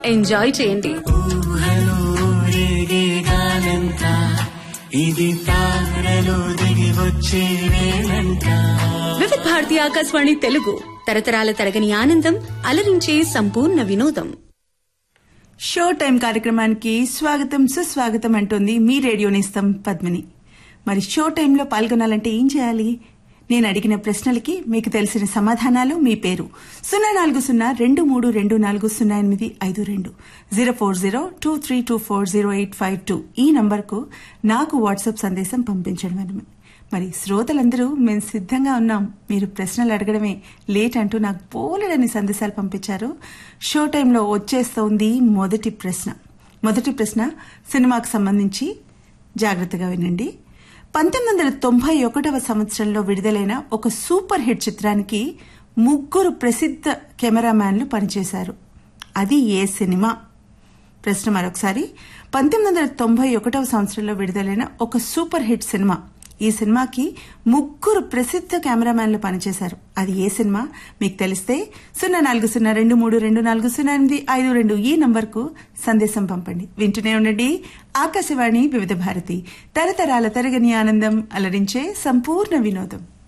enjoy చేయండి ఊహలో రేగేగానంట ఇది తారలో దిగి వచ్చే వేళంట వివిధ భారతి ఆకాశవాణి తెలుగు తరతరాల తరగని ఆనందం అలరించే సంపూర్ణ వినోదం షో టైం కార్యక్రమానికి స్వాగతం సుస్వాగతం అంటోంది మీ రేడియో నేస్తం పద్మిని మరి షో టైంలో పాల్గొనాలంటే ఏం చేయాలి నేను అడిగిన ప్రశ్నలకి మీకు తెలిసిన సమాధానాలు మీ పేరు సున్నా నాలుగు సున్నా రెండు మూడు రెండు నాలుగు సున్నా ఎనిమిది ఐదు రెండు zero four zero two three two four zero eight five two ఈ నంబర్కు నాకు వాట్సాప్ సందేశం పంపించడం మరి శ్రోతలందరూ మేము సిద్ధంగా ఉన్నాం మీరు ప్రశ్నలు అడగడమే లేట్ అంటూ నాకు పోలెడని సందేశాలు పంపించారు షో టైంలో వచ్చేస్తోంది మొదటి ప్రశ్న మొదటి ప్రశ్న సినిమాకు సంబంధించి జాగ్రత్తగా వినండి పంతొమ్మిది వందల తొంభై ఒకటవ సంవత్సరంలో విడుదలైన ఒక సూపర్ హిట్ చిత్రానికి ముగ్గురు ప్రసిద్ధ కెమెరామ్యాన్లు పనిచేశారు అది ఏ సినిమా ప్రశ్న మరొకసారి పంతొమ్మిది వందల తొంభై ఒకటవ సంవత్సరంలో విడుదలైన ఒక సూపర్ హిట్ సినిమా ఈ సినిమాకి ముగ్గురు ప్రసిద్ధ కెమెరామ్యాన్లు పనిచేశారు అది ఏ సినిమా మీకు తెలిస్తే సున్నా నాలుగు సున్నా రెండు మూడు రెండు నాలుగు సున్నా ఎనిమిది ఐదు రెండు ఈ నంబర్కు సందేశం పంపండి వింటూనే ఉండండి ఆకాశవాణి వివిధ భారతి తరతరాల తరగని ఆనందం అలరించే సంపూర్ణ వినోదం